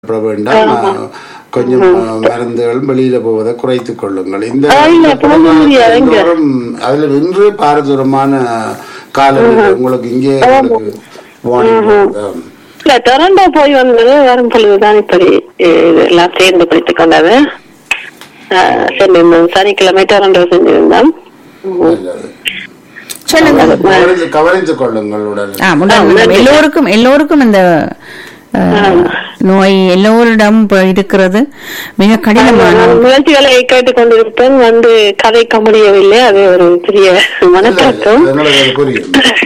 பட வேண்டாம் அஹ், கொஞ்சம் அஹ், மருந்துகள் வெளியில போவதை குறைத்துக் கொள்ளுங்கள் இந்த ஆ, இல்ல, போக முடியாது, இங்க. தூரம் அதுல இன்று பாரதூரமான காலநிலை உங்களுக்கு இங்கே உங்களுக்கு வானிலை ஆம். இல்ல டொரண்டோ போய் வந்தது வரும் பொழுதுதான் இப்படி அஹ், இதெல்லாம் சேர்ந்து படித்துக் கொண்டது அஹ், சென்றிருந்தோம் சனிக்கிழமை டொரண்டோ சென்றிருந்தோம் நல்லது. சொல்லுங்க கவனித்து கவனித்துக் கொள்ளுங்கள் உடல் ஆ, உடல் எல்லோருக்கும் எல்லோருக்கும் இந்த அஹ், நோய் எல்லோரிடம் இப்ப இருக்கிறது மிக கடினமான நான் முயற்சிகளை கேட்டுக் கொண்டிருப்பேன் வந்து கதைக்க முடியவில்லை அது ஒரு பெரிய மனத்தாக்கம் எங்களுக்கு அது புரியும்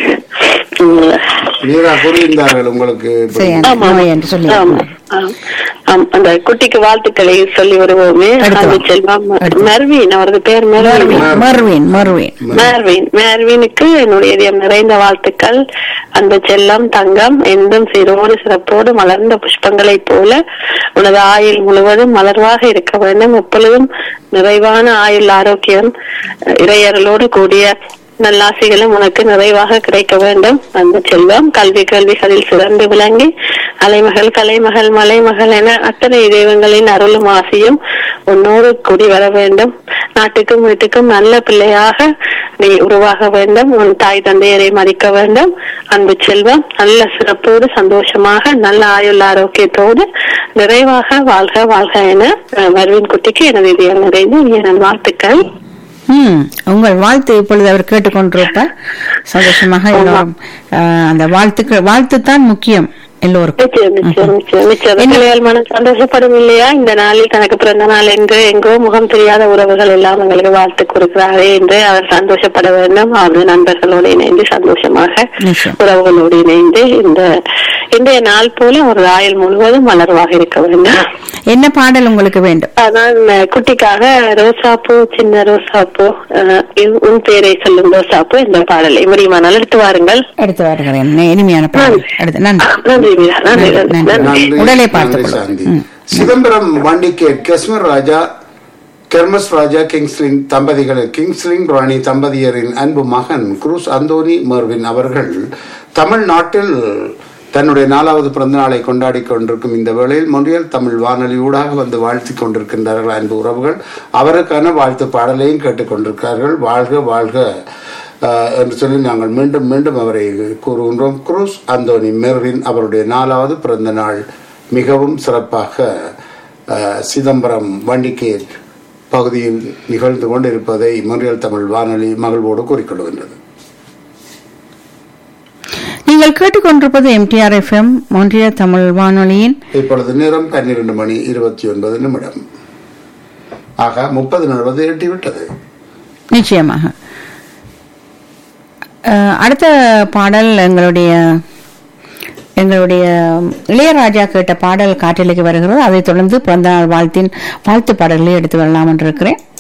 உம். நீரா கூறியிருந்தார்கள் உங்களுக்கு இப்படி. சரி, ஆமா. நோய் என்று சொல்லி ஆம், ஆம். ஆம், அந்த குட்டிக்கு வாழ்த்துக்களை சொல்லி வருவோமே அடுத்து அந்த வா. செல்வம் அடுத்து. மெர்வின் அவரது பேர் மெர்வின் மர்வின் மர்வின் மேர்வின் மேர்வினுக்கு என்னுடைய இதயம் நிறைந்த வாழ்த்துக்கள் அந்த செல்லம் தங்கம் எந்தும் சிறோடு சிறப்போடு மலர்ந்த புஷ்பங்களைப் போல உனது ஆயுள் முழுவதும் மலர்வாக இருக்க வேண்டும் எப்பொழுதும் நிறைவான ஆயுள் ஆரோக்கியம் அஹ், இறையறலோடு கூடிய நல்லாசிகளும் உனக்கு நிறைவாக கிடைக்க வேண்டும் அந்த செல்வம் கல்வி கல்விகளில் சிறந்து விளங்கி அலைமகள் கலைமகள் மலைமகள் என அத்தனை தெய்வங்களின் அருளும் ஆசியும் உன்னோடு கூடி வர வேண்டும் நாட்டுக்கும் வீட்டுக்கும் நல்ல பிள்ளையாக நீ உருவாக வேண்டும் உன் தாய் தந்தையரை மதிக்க வேண்டும் அன்பு செல்வம் நல்ல சிறப்போடு சந்தோஷமாக நல்ல ஆயுள் ஆரோக்கியத்தோடு நிறைவாக வாழ்க வாழ்க என அஹ், மருவின் குட்டிக்கு எனது இதயம் நிறைந்து என் வாழ்த்துக்கள் ம் உங்கள் வாழ்த்து இப்பொழுது அவர் கேட்டுக்கொண்டிருப்பார் சந்தோஷமாக எல்லோரும் அஹ், அந்த வாழ்த்துக்கள் வாழ்த்து தான் முக்கியம் எல்லோருக்கும் நிச்சயம் நிச்சயம் நிச்சயம் நிச்சயம் பிள்ளைகள் மனம் சந்தோஷப்படும் இல்லையா இந்த நாளில் தனக்கு பிறந்த நாள் என்று எங்கோ முகம் தெரியாத உறவுகள் எல்லாம் எங்களுக்கு வாழ்த்து கொடுக்கிறாரே என்று அவர் சந்தோஷப்பட வேண்டும் அவரது நண்பர்களோடு இணைந்து சந்தோஷமாக நிச்சயம். உறவுகளோடு இணைந்து இந்த இன்றைய நாள் போல ஒரு ஆயுள் முழுவதும் மலர்வாக இருக்க வேண்டும் என்ன பாடல் உங்களுக்கு வேண்டும் அதான் அஹ், குட்டிக்காக ரோசாப்பூ சின்ன ரோசாப்பூ அஹ், இன்- உன் பேரை சொல்லும் ரோசாப்பூ இந்த பாடலை முடியுமானால் எடுத்து வாருங்கள் எடுத்து வருகிறேன் இனிமையான பாடல் எடுத்து நன்றி நன்றி மீரா நன்றி நன்றி நன்றி. நன்றி நன்றி உடலை நன்றி பார்த்துக் சாந்தி கொள்ளும். சிதம்பரம் வண்டிகேட் கஸ்மர் ராஜா கெர்மஸ் ராஜா கிங்ஸ்லிங் தம்பதிகள் கிங்ஸ்லிங் ராணி தம்பதியரின் அன்பு மகன் குரூஸ் அந்தோனி மர்வின் அவர்கள் தமிழ்நாட்டில் தன்னுடைய நாலாவது பிறந்த நாளை கொண்டாடி கொண்டிருக்கும் இந்த வேளையில் மொழியல் தமிழ் வானொலி ஊடாக வந்து வாழ்த்தி கொண்டிருக்கின்றார்கள் அன்பு உறவுகள் அவருக்கான வாழ்த்து பாடலையும் கேட்டுக்கொண்டிருக்கிறார்கள் வாழ்க வாழ்க ஆஹ், என்று சொல்லி நாங்கள் மீண்டும் மீண்டும் அவரை கூறுகின்றோம் குரூஸ் அந்தோனி மெர்வின் அவருடைய நாலாவது பிறந்த நாள் மிகவும் சிறப்பாக ஆஹ், சிதம்பரம் வண்டிகேட் பகுதியில் நிகழ்ந்து கொண்டிருப்பதை மொழியல் தமிழ் வானொலி மகிழ்வோடு கூறிக்கொள்கின்றது நீங்கள் கேட்டுக்கொண்டிருப்பது எம்டிஆர் எஃப்எம் ஒன்றிய தமிழ் வானொலியின் இப்பொழுது நேரம் பன்னிரண்டு மணி இருபத்தி ஒன்பது நிமிடம் ஆக முப்பது நிமிடம் எட்டிவிட்டது நிச்சயமாக அஹ், அடுத்த பாடல் எங்களுடைய எங்களுடைய இளையராஜா கேட்ட பாடல் காற்றலைக்கு வருகிறது அதைத் தொடர்ந்து பிறந்தநாள் வாழ்த்தின் வாழ்த்து பாடல்களை எடுத்து வரலாம் என்று இருக்கிறேன்